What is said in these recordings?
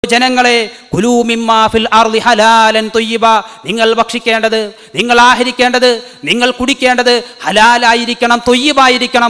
ജനങ്ങളെ കുലൂ മിമ്മാ ഫിൽ അർളി ഹലാലൻ തൊയ്യബ നിങ്ങൾ ഭക്ഷിക്കേണ്ടത് നിങ്ങൾ ആഹരിക്കേണ്ടത് നിങ്ങൾ കുടിക്കേണ്ടത് ഹലാലായിരിക്കണം തൊയ്യബായിരിക്കണം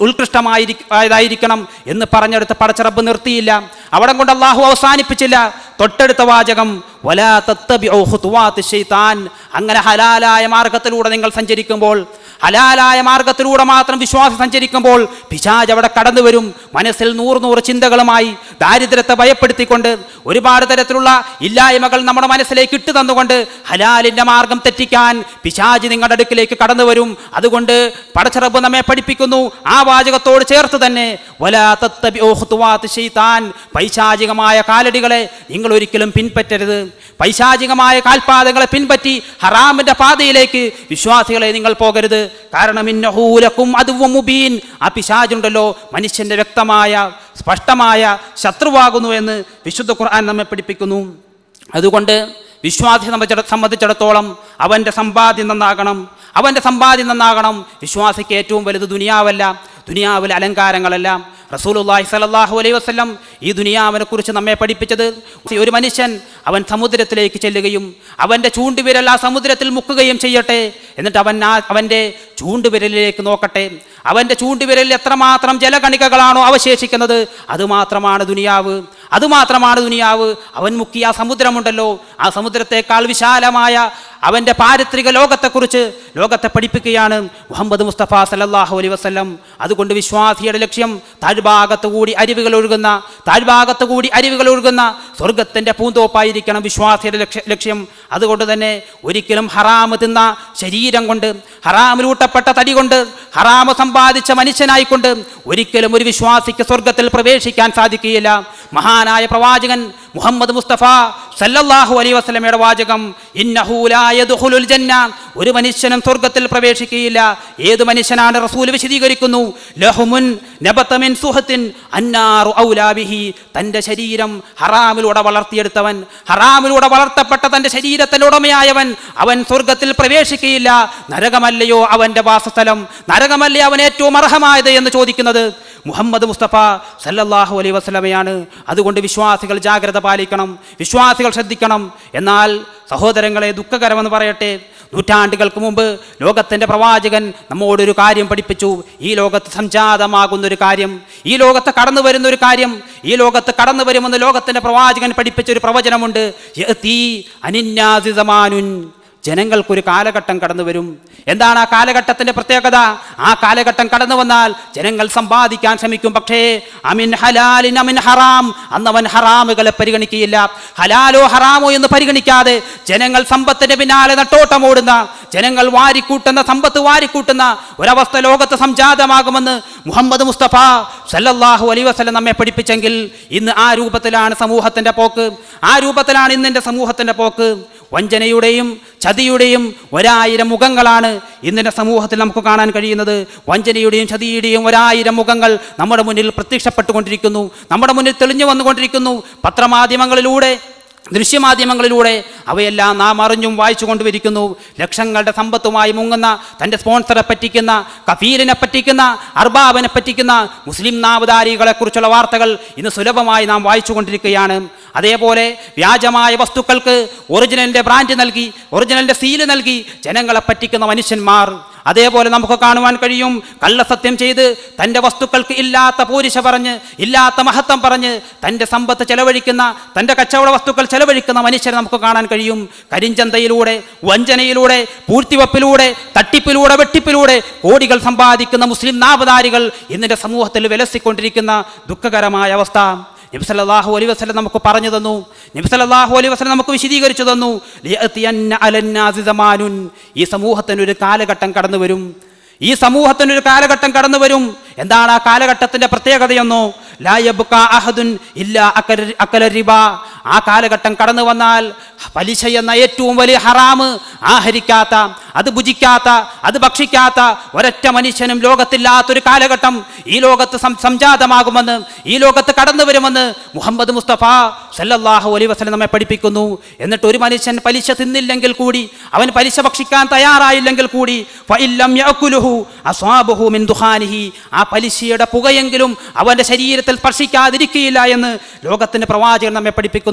ഉത്കൃഷ്ടമായിരിക്കണം എന്ന് പറഞ്ഞെടുത്ത് പടച്ചറബ് നിർത്തിയില്ല അവിടെ കൊണ്ട് അള്ളാഹു അവസാനിപ്പിച്ചില്ല തൊട്ടടുത്ത വാചകം വലാ തത്തബിഉ ഖുതുവാത്തി ശൈത്താൻ അങ്ങനെ ഹലാലായ മാർഗത്തിലൂടെ നിങ്ങൾ സഞ്ചരിക്കുമ്പോൾ ഹലാലായ മാർഗത്തിലൂടെ മാത്രം വിശ്വാസം സഞ്ചരിക്കുമ്പോൾ പിശാജ് അവിടെ കടന്നു വരും മനസ്സിൽ നൂറ് നൂറ് ചിന്തകളുമായി ദാരിദ്ര്യത്തെ ഭയപ്പെടുത്തിക്കൊണ്ട് ഒരുപാട് തരത്തിലുള്ള ഇല്ലായ്മകൾ നമ്മുടെ മനസ്സിലേക്ക് ഇട്ടു തന്നുകൊണ്ട് ഹലാലിന്റെ മാർഗം തെറ്റിക്കാൻ പിശാജ് നിങ്ങളുടെ അടുക്കിലേക്ക് കടന്നു വരും അതുകൊണ്ട് പടച്ചറബ് നമ്മെ പഠിപ്പിക്കുന്നു ആ വാചകത്തോട് ചേർത്ത് തന്നെ വലാ തത്തബിഉ ഖുതുവാത്തി ശൈത്താൻ പൈശാചികമായ കാലടികളെ നിങ്ങൾ ഒരിക്കലും പിൻപറ്റരുത് പൈശാചികമായ കാൽപാദങ്ങളെ പിൻപറ്റി ഹറാമിന്റെ പാതയിലേക്ക് വിശ്വാസികളെ നിങ്ങൾ പോകരുത് കാരണം ഇന്നഹൂലക്കും അതുവും മുബീൻ ആ പിശാജുണ്ടല്ലോ മനുഷ്യന്റെ വ്യക്തമായ സ്പഷ്ടമായ ശത്രുവാകുന്നു എന്ന് വിശുദ്ധ ഖുർആൻ നമ്മെ പഠിപ്പിക്കുന്നു അതുകൊണ്ട് വിശ്വാസിയെ സംബന്ധിച്ചിട- സംബന്ധിച്ചിടത്തോളം അവൻ്റെ സമ്പാദ്യം നന്നാകണം അവൻ്റെ സമ്പാദ്യം നന്നാകണം വിശ്വാസിക്ക് ഏറ്റവും വലുത് ദുനിയാവല്ല ദുനിയാവിലെ അലങ്കാരങ്ങളല്ല റസൂലുള്ളാഹി സ്വല്ലല്ലാഹു അലൈഹി വസല്ലം ഈ ദുനിയാവിനെ കുറിച്ച് നമ്മെ പഠിപ്പിച്ചത് ഒരു മനുഷ്യൻ അവൻ സമുദ്രത്തിലേക്ക് ചെല്ലുകയും അവൻ്റെ ചൂണ്ടുവിരൽ ആ സമുദ്രത്തിൽ മുക്കുകയും ചെയ്യട്ടെ എന്നിട്ട് അവൻ ആ അവൻ്റെ ചൂണ്ടുവിരലിലേക്ക് നോക്കട്ടെ അവൻ്റെ ചൂണ്ടുവിരലിൽ എത്രമാത്രം ജലകണികകളാണോ അവശേഷിക്കുന്നത് അതുമാത്രമാണ് ദുനിയാവ് അതുമാത്രമാണ് ദുനിയാവ് അവൻ മുക്കിയ ആ സമുദ്രമുണ്ടല്ലോ ആ സമുദ്രത്തെക്കാൾ വിശാലമായ അവൻ്റെ പാരിത്രിക ലോകത്തെക്കുറിച്ച് ലോകത്തെ പഠിപ്പിക്കുകയാണ് മുഹമ്മദ് മുസ്തഫ സല്ലല്ലാഹു അലൈഹി വസല്ലം അതുകൊണ്ട് വിശ്വാസിയുടെ ലക്ഷ്യം താഴ്ഭാഗത്ത് കൂടി അരുവികൾ ഒഴുകുന്ന താഴ്ഭാഗത്ത് കൂടി അരുവികൾ ഒഴുകുന്ന സ്വർഗത്തിൻ്റെ പൂന്തോപ്പായിരിക്കണം വിശ്വാസിയുടെ ലക്ഷ്യ ലക്ഷ്യം അതുകൊണ്ട് തന്നെ ഒരിക്കലും ഹറാമ് തിന്ന ശരീരം കൊണ്ട് ഹറാമിലൂട്ടപ്പെട്ട തടി കൊണ്ട് ഹറാമ് സമ്പാദിച്ച മനുഷ്യനായിക്കൊണ്ട് ഒരിക്കലും ഒരു വിശ്വാസിക്ക് സ്വർഗത്തിൽ പ്രവേശിക്കാൻ സാധിക്കുകയില്ല മഹാനായ പ്രവാചകൻ മുഹമ്മദ് മുസ്തഫ സല്ലല്ലാഹു അലൈഹി വസല്ലമയുടെ വാചകം ഇന്നഹു ലാ യദ്ഖുലുൽ ജന്ന ഒരു മനുഷ്യനും സ്വർഗത്തിൽ പ്രവേശിക്കുകയില്ല ഏത് മനുഷ്യനാണ് റസൂൽ വിശദീകരിക്കുന്നു ലഹുമുൻ നബത മിൻ സുഹത്തിൻ അന്നാറു ഔലാ ബിഹി തന്റെ ശരീരം ഹറാമിലൂടെ വളർത്തിയെടുത്തവൻ ഹറാമിലൂടെ വളർത്തപ്പെട്ട തന്റെ ശരീരത്തിന്റെ ഉടമയായവൻ അവൻ സ്വർഗത്തിൽ പ്രവേശിക്കുകയില്ല നരകമല്ലയോ അവന്റെ വാസസ്ഥലം നരകമല്ലേ അവൻ ഏറ്റവും അർഹമായത് എന്ന് ചോദിക്കുന്നത് മുഹമ്മദ് മുസ്തഫ സല്ലല്ലാഹു അലൈഹി വസല്ലമയാണ് അതുകൊണ്ട് വിശ്വാസികൾ ജാഗ്രത പാലിക്കണം വിശ്വാസികൾ ശ്രദ്ധിക്കണം എന്നാൽ സഹോദരങ്ങളെ ദുഃഖകരമെന്ന് പറയട്ടെ നൂറ്റാണ്ടുകൾക്ക് മുമ്പ് ലോകത്തിൻ്റെ പ്രവാചകൻ നമ്മോടൊരു കാര്യം പഠിപ്പിച്ചു ഈ ലോകത്ത് സംജാതമാകുന്ന ഒരു കാര്യം ഈ ലോകത്ത് കടന്നു വരുന്ന ഒരു കാര്യം ഈ ലോകത്ത് കടന്നു വരുമെന്ന് ലോകത്തിൻ്റെ പ്രവാചകൻ പഠിപ്പിച്ച ഒരു പ്രവചനമുണ്ട് യഅ്തി അനിന്നാസി സമാനുൻ ജനങ്ങൾക്കൊരു കാലഘട്ടം കടന്നു വരും എന്താണ് ആ കാലഘട്ടത്തിന്റെ പ്രത്യേകത ആ കാലഘട്ടം കടന്നു വന്നാൽ ജനങ്ങൾ സമ്പാദിക്കാൻ ശ്രമിക്കും പക്ഷേ അമിൻ ഹലാലിൻ അമിൻ ഹറാം അന്നവൻ ഹറാമുകളെ പരിഗണിക്കുകയില്ല ഹലാലോ ഹറാമോ എന്ന് പരിഗണിക്കാതെ ജനങ്ങൾ സമ്പത്തിന്റെ പിന്നാലെ നട്ടോട്ടമോടുന്ന ജനങ്ങൾ വാരിക്കൂട്ടുന്ന സമ്പത്ത് വാരിക്കൂട്ടുന്ന ഒരവസ്ഥ ലോകത്ത് സംജാതമാകുമെന്ന് മുഹമ്മദ് മുസ്തഫ സല്ലല്ലാഹു അലൈഹി വസല്ലം നമ്മെ പഠിപ്പിച്ചെങ്കിൽ ഇന്ന് ആ രൂപത്തിലാണ് സമൂഹത്തിന്റെ പോക്ക് ആ രൂപത്തിലാണ് ഇന്നിന്റെ സമൂഹത്തിന്റെ പോക്ക് വഞ്ചനയുടെയും ചതിയുടെയും ഒരായിരം മുഖങ്ങളാണ് ഇന്നിൻ്റെ സമൂഹത്തിൽ നമുക്ക് കാണാൻ കഴിയുന്നത് വഞ്ചനയുടെയും ചതിയുടെയും ഒരായിരം മുഖങ്ങൾ നമ്മുടെ മുന്നിൽ പ്രത്യക്ഷപ്പെട്ടുകൊണ്ടിരിക്കുന്നു നമ്മുടെ മുന്നിൽ തെളിഞ്ഞു വന്നുകൊണ്ടിരിക്കുന്നു പത്രമാധ്യമങ്ങളിലൂടെ ദൃശ്യമാധ്യമങ്ങളിലൂടെ അവയെല്ലാം നാം അറിഞ്ഞും വായിച്ചു കൊണ്ടുവരിക്കുന്നു ലക്ഷങ്ങളുടെ സമ്പത്തുമായി മുങ്ങുന്ന തൻ്റെ സ്പോൺസറെ പറ്റിക്കുന്ന കഫീലിനെ പറ്റിക്കുന്ന അർബാബിനെ പറ്റിക്കുന്ന മുസ്ലിം നാമധാരികളെക്കുറിച്ചുള്ള വാർത്തകൾ ഇന്ന് സുലഭമായി നാം വായിച്ചു കൊണ്ടിരിക്കുകയാണ് അതേപോലെ വ്യാജമായ വസ്തുക്കൾക്ക് ഒറിജിനലിൻ്റെ ബ്രാൻഡ് നൽകി ഒറിജിനലിൻ്റെ സീല് നൽകി ജനങ്ങളെ പറ്റിക്കുന്ന മനുഷ്യന്മാർ അതേപോലെ നമുക്ക് കാണുവാൻ കഴിയും കള്ളസത്യം ചെയ്ത് തൻ്റെ വസ്തുക്കൾക്ക് ഇല്ലാത്ത പോരിശ പറഞ്ഞ് ഇല്ലാത്ത മഹത്വം പറഞ്ഞ് തൻ്റെ സമ്പത്ത് ചെലവഴിക്കുന്ന തൻ്റെ കച്ചവട വസ്തുക്കൾ ചെലവഴിക്കുന്ന മനുഷ്യരെ നമുക്ക് കാണാൻ കഴിയും കരിഞ്ചന്തയിലൂടെ വഞ്ചനയിലൂടെ പൂഴ്ത്തിവപ്പിലൂടെ തട്ടിപ്പിലൂടെ വെട്ടിപ്പിലൂടെ കോടികൾ സമ്പാദിക്കുന്ന മുസ്ലിം നാമധാരികൾ ഇന്നിൻ്റെ സമൂഹത്തിൽ വിലസിക്കൊണ്ടിരിക്കുന്ന ദുഃഖകരമായ അവസ്ഥ നബിസല്ലാഹു അലൈ വസ്ലം നമുക്ക് പറഞ്ഞു തന്നു നബിസല്ലാഹു അലൈ വസ്ലം നമുക്ക് വിശദീകരിച്ചു തന്നു ലിയഅ്തിയന്ന അലന്നാസി സമാനുൻ. ഈ സമൂഹത്തിനൊരു കാലഘട്ടം കടന്നു വരും ഈ സമൂഹത്തിനൊരു കാലഘട്ടം കടന്നു വരും എന്താണ് ആ കാലഘട്ടത്തിന്റെ പ്രത്യേകതയെന്നോ ലാ യബ്കാ അഹദുൻ ഇല്ലാ അക്കല- അക്കല റിബ ആ കാലഘട്ടം കടന്നു വന്നാൽ പലിശ എന്ന ഏറ്റവും വലിയ ഹറാമ് ആഹരിക്കാത്ത അത് ഭുജിക്കാത്ത അത് ഭക്ഷിക്കാത്ത ഒരൊറ്റ മനുഷ്യനും ലോകത്തില്ലാത്തൊരു കാലഘട്ടം ഈ ലോകത്ത് സം- സംജാതമാകുമെന്ന് ഈ ലോകത്ത് കടന്നു വരുമെന്ന് മുഹമ്മദ് മുസ്തഫ സല്ലല്ലാഹു അലൈഹി വസല്ലം നമ്മെ പഠിപ്പിക്കുന്നു എന്നിട്ട് ഒരു മനുഷ്യൻ പലിശ തിന്നില്ലെങ്കിൽ കൂടി അവൻ പലിശ ഭക്ഷിക്കാൻ തയ്യാറായില്ലെങ്കിൽ കൂടി ഫഇല്ലം യഅകുലുഹു അസ്വാബുഹു മിൻ ദുഖാനിഹി ആ പലിശയുടെ പുകയെങ്കിലും അവന്റെ ശരീരത്തിൽ സ്പർശിക്കാതിരിക്കുകയില്ല എന്ന് ലോകത്തിന്റെ പ്രവാചകൻ നമ്മെ പഠിപ്പിക്കുന്നു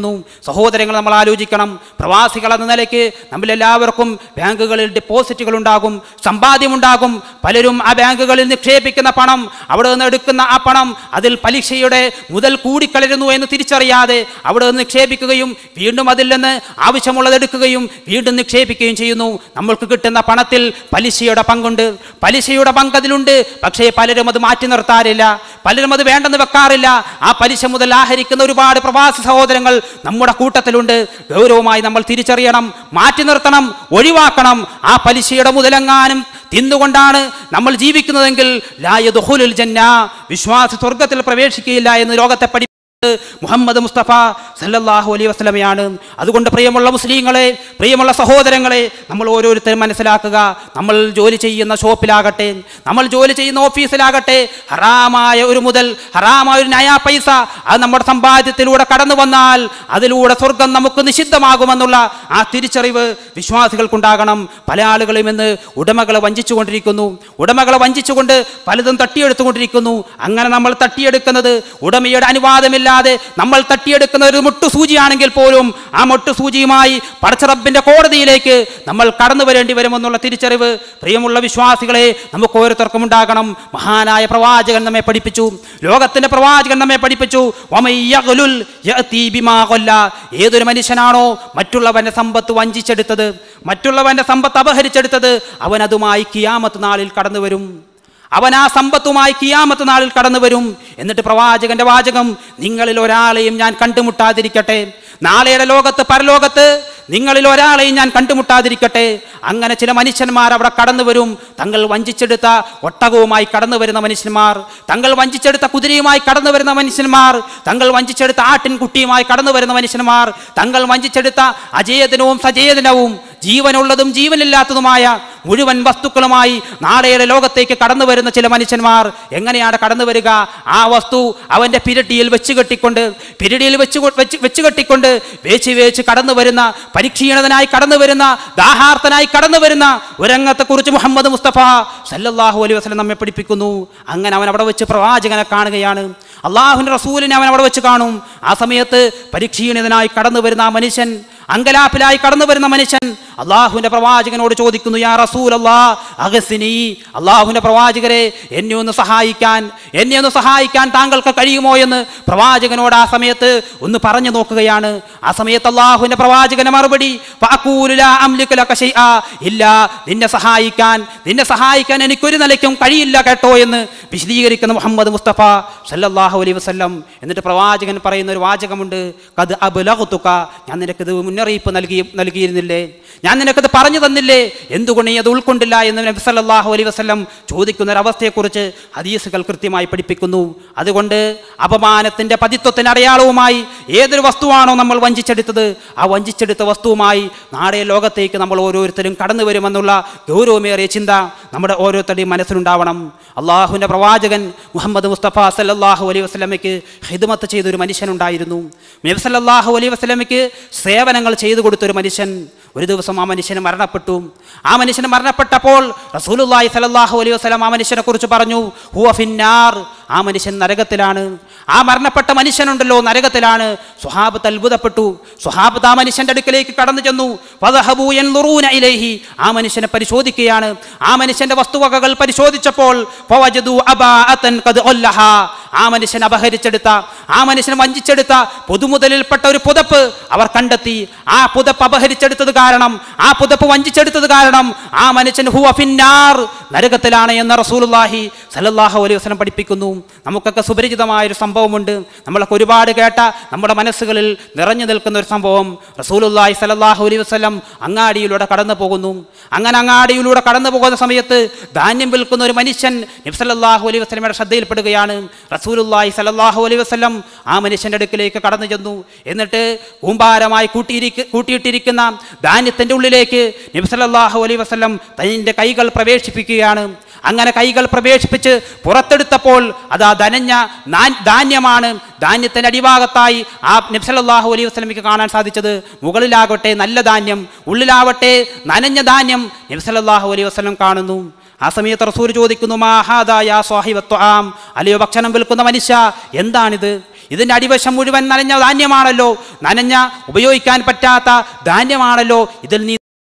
പഠിപ്പിക്കുന്നു സഹോദരങ്ങൾ നമ്മൾ ആലോചിക്കണം പ്രവാസികൾ എന്ന നിലയ്ക്ക് നമ്മളെല്ലാവർക്കും ബാങ്കുകളിൽ ഡെപ്പോസിറ്റുകൾ ഉണ്ടാകും സമ്പാദ്യമുണ്ടാകും പലരും ആ ബാങ്കുകളിൽ നിക്ഷേപിക്കുന്ന പണം അവിടെ നിന്ന് എടുക്കുന്ന ആ പണം അതിൽ പലിശയുടെ മുതൽ കൂടിക്കളരുന്നു എന്ന് തിരിച്ചറിയാതെ അവിടെ നിന്ന് നിക്ഷേപിക്കുകയും വീണ്ടും അതിൽ നിന്ന് ആവശ്യമുള്ളത് എടുക്കുകയും വീണ്ടും നിക്ഷേപിക്കുകയും ചെയ്യുന്നു നമ്മൾക്ക് കിട്ടുന്ന പണത്തിൽ പലിശയുടെ പങ്കുണ്ട് പലിശയുടെ പങ്ക് അതിലുണ്ട് പക്ഷേ പലരും അത് മാറ്റി നിർത്താറില്ല പലരും അത് വേണ്ടെന്ന് വെക്കാറില്ല ആ പലിശ മുതൽ ആഹരിക്കുന്ന ഒരുപാട് പ്രവാസി സഹോദരങ്ങൾ നമ്മുടെ കൂട്ടത്തിലുണ്ട് ഗൗരവമായി നമ്മൾ തിരിച്ചറിയണം മാറ്റി നിർത്തണം ഒഴിവാക്കണം ആ പലിശയുടെ മുതലെങ്ങാനും തിന്നുകൊണ്ടാണ് നമ്മൾ ജീവിക്കുന്നതെങ്കിൽ ലായദുഹുലുൽ ജന്ന വിശ്വാസ സ്വർഗത്തിൽ പ്രവേശിക്കുകയില്ല എന്ന് ലോകത്തെ പഠി മുഹമ്മദ് മുസ്തഫ സല്ലല്ലാഹു അലൈഹി വസല്ലമയാണ് അതുകൊണ്ട് പ്രിയമുള്ള മുസ്ലിങ്ങളെ പ്രിയമുള്ള സഹോദരങ്ങളെ നമ്മൾ ഓരോരുത്തരും മനസ്സിലാക്കുക നമ്മൾ ജോലി ചെയ്യുന്ന ഷോപ്പിലാകട്ടെ നമ്മൾ ജോലി ചെയ്യുന്ന ഓഫീസിലാകട്ടെ ഹറാമായ ഒരു മുതൽ ഹറാമായ ഒരു നയാ പൈസ അത് നമ്മുടെ സമ്പാദ്യത്തിലൂടെ കടന്നു വന്നാൽ അതിലൂടെ സ്വർഗം നമുക്ക് നിഷിദ്ധമാകുമെന്നുള്ള ആ തിരിച്ചറിവ് വിശ്വാസികൾക്കുണ്ടാകണം പല ആളുകളും ഇന്ന് ഉടമകളെ വഞ്ചിച്ചുകൊണ്ടിരിക്കുന്നു ഉടമകളെ വഞ്ചിച്ചുകൊണ്ട് പലതും തട്ടിയെടുത്തുകൊണ്ടിരിക്കുന്നു അങ്ങനെ നമ്മൾ തട്ടിയെടുക്കുന്നത് ഉടമയുടെ അനുവാദമില്ലാതെ നമ്മൾ തട്ടിയെടുക്കുന്ന ഒരു മുട്ടുസൂചിയാണെങ്കിൽ പോലും ആ മുട്ടുസൂചിയുമായി പടച്ചറബിന്റെ കോടതിയിലേക്ക് നമ്മൾ കടന്നു വരേണ്ടി വരുമെന്നുള്ള തിരിച്ചറിവ് പ്രിയമുള്ള വിശ്വാസികളെ നമുക്ക് ഓരോരുത്തർക്കും ഉണ്ടാകണം മഹാനായ പ്രവാചകൻ നമ്മെ പഠിപ്പിച്ചു ലോകത്തിന്റെ പ്രവാചകൻ നമ്മെ പഠിപ്പിച്ചു വമയ്യഗ്ലുൽ യഅതി ബിമാ ഖല്ല. ഏതൊരു മനുഷ്യനാണോ മറ്റുള്ളവന്റെ സമ്പത്ത് വഞ്ചിച്ചെടുത്തത് മറ്റുള്ളവന്റെ സമ്പത്ത് അപഹരിച്ചെടുത്തത് അവൻ അതുമായി കിയാമത്ത് നാളിൽ കടന്നു വരും അവൻ ആ സമ്പത്തുമായി കിയാമത്ത് നാളിൽ കടന്നു വരും എന്നിട്ട് പ്രവാചകന്റെ വാചകം നിങ്ങളിൽ ഒരാളെയും ഞാൻ കണ്ടുമുട്ടാതിരിക്കട്ടെ നാളെയുടെ ലോകത്ത് പരലോകത്ത് നിങ്ങളിൽ ഒരാളെയും ഞാൻ കണ്ടുമുട്ടാതിരിക്കട്ടെ അങ്ങനെ ചില മനുഷ്യന്മാർ അവിടെ കടന്നു വരും തങ്ങൾ വഞ്ചിച്ചെടുത്ത ഒട്ടകവുമായി കടന്നു വരുന്ന മനുഷ്യന്മാർ തങ്ങൾ വഞ്ചിച്ചെടുത്ത കുതിരയുമായി കടന്നു വരുന്ന മനുഷ്യന്മാർ തങ്ങൾ വഞ്ചിച്ചെടുത്ത ആട്ടിൻകുട്ടിയുമായി കടന്നു വരുന്ന മനുഷ്യന്മാർ തങ്ങൾ വഞ്ചിച്ചെടുത്ത അജേതനവും സജേതനവും ജീവനുള്ളതും ജീവനില്ലാത്തതുമായ മുഴുവൻ വസ്തുക്കളുമായി നാളെയുടെ ലോകത്തേക്ക് കടന്നു വരുന്ന ചില മനുഷ്യന്മാർ എങ്ങനെയാണ് കടന്നു വരിക ആ വസ്തു അവന്റെ പിരട്ടിയിൽ വെച്ച് കെട്ടിക്കൊണ്ട് പിരടിയിൽ വെച്ച് കൊ- വെച്ച് വെച്ച് കെട്ടിക്കൊണ്ട് വേച്ച് വേച്ച് കടന്നു വരുന്ന പരിക്ഷീണതനായി കടന്നു വരുന്ന ദാഹാർത്ഥനായി കടന്നു വരുന്ന ഒരംഗത്തെക്കുറിച്ച് മുഹമ്മദ് മുസ്തഫ സല്ലല്ലാഹു അലൈഹി വസല്ലം നമ്മെ പഠിപ്പിക്കുന്നു അങ്ങനെ അവൻ അവിടെ വെച്ച് പ്രവാചകനെ കാണുകയാണ് അള്ളാഹുവിൻ്റെ റസൂലിനെ അവൻ അവിടെ വെച്ച് കാണും ആ സമയത്ത് പരിക്ഷീണിതനായി കടന്നു വരുന്ന ആ മനുഷ്യൻ അങ്കലാപ്പിലായി കടന്നു വരുന്ന മനുഷ്യൻ അള്ളാഹുവിന്റെ പ്രവാചകനോട് ചോദിക്കുന്നു യാ റസൂൽ അഗസിനി അള്ളാഹുവിന്റെ പ്രവാചകരെ എന്നെ ഒന്ന് സഹായിക്കാൻ എന്നെ ഒന്ന് സഹായിക്കാൻ താങ്കൾക്ക് കഴിയുമോ എന്ന് പ്രവാചകനോട് ആ സമയത്ത് ഒന്ന് പറഞ്ഞു നോക്കുകയാണ് ആ സമയത്ത് അള്ളാഹുവിന്റെ പ്രവാചകന്റെ മറുപടി "ഫഅഖൂലു ലാ അംലികു ലക ശൈആ." ഇല്ല നിന്നെ സഹായിക്കാൻ നിന്നെ സഹായിക്കാൻ എനിക്കൊരു നിലയ്ക്കും കഴിയില്ല കേട്ടോ എന്ന് വിശദീകരിക്കുന്ന മുഹമ്മദ് മുസ്തഫ സല്ലല്ലാഹു അലൈഹി വസല്ലം എന്നിട്ട് പ്രവാചകൻ പറയുന്ന ഒരു വാചകമുണ്ട് കത് അബുലഹത്തുക ഞാൻ നിനക്കിത് മുന്നറിയിപ്പ് നൽകി നൽകിയിരുന്നില്ലേ ഞാൻ നിനക്കത് പറഞ്ഞു തന്നില്ലേ എന്തുകൊണ്ട് നീ അത് ഉൾക്കൊണ്ടില്ല എന്ന് നബി സല്ലല്ലാഹു അലൈഹി വസല്ലം ചോദിക്കുന്ന ഒരു അവസ്ഥയെക്കുറിച്ച് ഹദീസുകൾ കൃത്യമായി പഠിപ്പിക്കുന്നു അതുകൊണ്ട് അപമാനത്തിന്റെ പതിത്വത്തിന് അടയാളവുമായി ഏതൊരു വസ്തുവാണോ നമ്മൾ വഞ്ചിച്ചെടുത്തത് ആ വഞ്ചിച്ചെടുത്ത വസ്തുവുമായി നാളെ ലോകത്തേക്ക് നമ്മൾ ഓരോരുത്തരും കടന്നു വരുമെന്നുള്ള ഗൗരവമേറിയ ചിന്ത നമ്മുടെ ഓരോരുത്തരുടെയും മനസ്സിലുണ്ടാവണം അള്ളാഹുവിൻ്റെ പ്രവാചകൻ മുഹമ്മദ് മുസ്തഫ സല്ലല്ലാഹു അലൈഹി വസല്ലമയ്ക്ക് ഹിദ്മത്ത് ചെയ്തൊരു മനുഷ്യനുണ്ടായിരുന്നു നബി സല്ലല്ലാഹു അലൈഹി വസല്ലമയ്ക്ക് സേവനങ്ങൾ ചെയ്തു കൊടുത്തൊരു മനുഷ്യൻ ഒരു ദിവസം ആ മനുഷ്യന് മരണപ്പെട്ടു ആ മനുഷ്യന് മരണപ്പെട്ടപ്പോൾ റസൂലുള്ളാഹി സല്ലല്ലാഹു അലൈഹി വസല്ലം ആ മനുഷ്യനെ കുറിച്ച് പറഞ്ഞു ഹുവ ഫിന്നാർ ആ മനുഷ്യൻ നരകത്തിലാണ് ആ മരണപ്പെട്ട മനുഷ്യനുണ്ടല്ലോ നരകത്തിലാണ് സ്വഹാബത്ത് അത്ഭുതപ്പെട്ടു സ്വഹാബത്ത് ആ മനുഷ്യന്റെ അടുക്കലേക്ക് കടന്നു ചെന്നു ഫദഹബൂ യൻദുറൂന ഇലൈഹി ആ മനുഷ്യനെ പരിശോധിക്കുകയാണ് ആ മനുഷ്യന്റെ വസ്തുവകകൾ പരിശോധിച്ചപ്പോൾ ഫവജദൂ അബാഅതൻ ഖദ് ഖല്ലഹ. ആ മനുഷ്യൻ അപഹരിച്ചെടുത്ത ആ മനുഷ്യൻ വഞ്ചിച്ചെടുത്ത പൊതുമുതലിൽപ്പെട്ട ഒരു പുതപ്പ് അവർ കണ്ടെത്തി ആ പുതപ്പ് അപഹരിച്ചെടുത്തത് കാരണം ആ പുതപ്പ് വഞ്ചിച്ചെടുത്തത് കാരണം ആ മനുഷ്യൻ ഹുവ ഫിന്നാർ നരകത്തിലാണ് എന്ന് റസൂലുള്ളാഹി സല്ലല്ലാഹു അലൈഹി വസല്ലം പഠിപ്പിക്കുന്നു നമുക്കൊക്കെ സുപരിചിതമായ ഒരു സംഭവമുണ്ട് നമ്മളൊക്കെ ഒരുപാട് കേട്ട നമ്മുടെ മനസ്സുകളിൽ നിറഞ്ഞു നിൽക്കുന്ന ഒരു സംഭവം റസൂലുള്ളാഹി സല്ലല്ലാഹു അലൈഹി വസല്ലം അങ്ങാടിയിലൂടെ കടന്നു പോകുന്നു അങ്ങനെ അങ്ങാടിയിലൂടെ കടന്നു പോകുന്ന സമയത്ത് ധാന്യം വിൽക്കുന്ന ഒരു മനുഷ്യൻ നബി സല്ലല്ലാഹു അലൈഹി വസല്ലമയുടെ ശ്രദ്ധയിൽപ്പെടുകയാണ് റസൂലുള്ളാഹി സല്ലല്ലാഹു അലൈഹി വസല്ലം ആ മനുഷ്യന്റെ അടുക്കിലേക്ക് കടന്നു ചെന്നു എന്നിട്ട് കൂമ്പാരമായി കൂട്ടിയിരിക്ക കൂട്ടിയിട്ടിരിക്കുന്ന ധാന്യത്തിന്റെ ഉള്ളിലേക്ക് നബി സല്ലല്ലാഹു അലൈഹി വസല്ലം തന്റെ കൈകൾ പ്രവേശിപ്പിക്കുകയാണ് അങ്ങനെ കൈകൾ പ്രവേശിപ്പിച്ച് പുറത്തെടുത്തപ്പോൾ അത് ആ ധനഞ്ഞ നാ- ധാന്യമാണ് ധാന്യത്തിന്റെ അടിഭാഗത്തായി ആ നബ്സല്ലാഹു അലൈഹി വസ്ലമിക്ക് കാണാൻ സാധിച്ചത് മുകളിലാകട്ടെ നല്ല ധാന്യം ഉള്ളിലാവട്ടെ നനഞ്ഞ ധാന്യം നബ്സല്ലാഹു അലൈഹി വസ്ലം കാണുന്നു ആ സമയത്ത് റസൂൽ ചോദിക്കുന്നു മാഹാദായ സ്വാഹിബത്വം അല്ലയോ ഭക്ഷണം വിൽക്കുന്ന മനുഷ്യ എന്താണിത് ഇതിൻ്റെ അടിവശം മുഴുവൻ നനഞ്ഞ ധാന്യമാണല്ലോ നനഞ്ഞ ഉപയോഗിക്കാൻ പറ്റാത്ത ധാന്യമാണല്ലോ ഇതിൽ നീ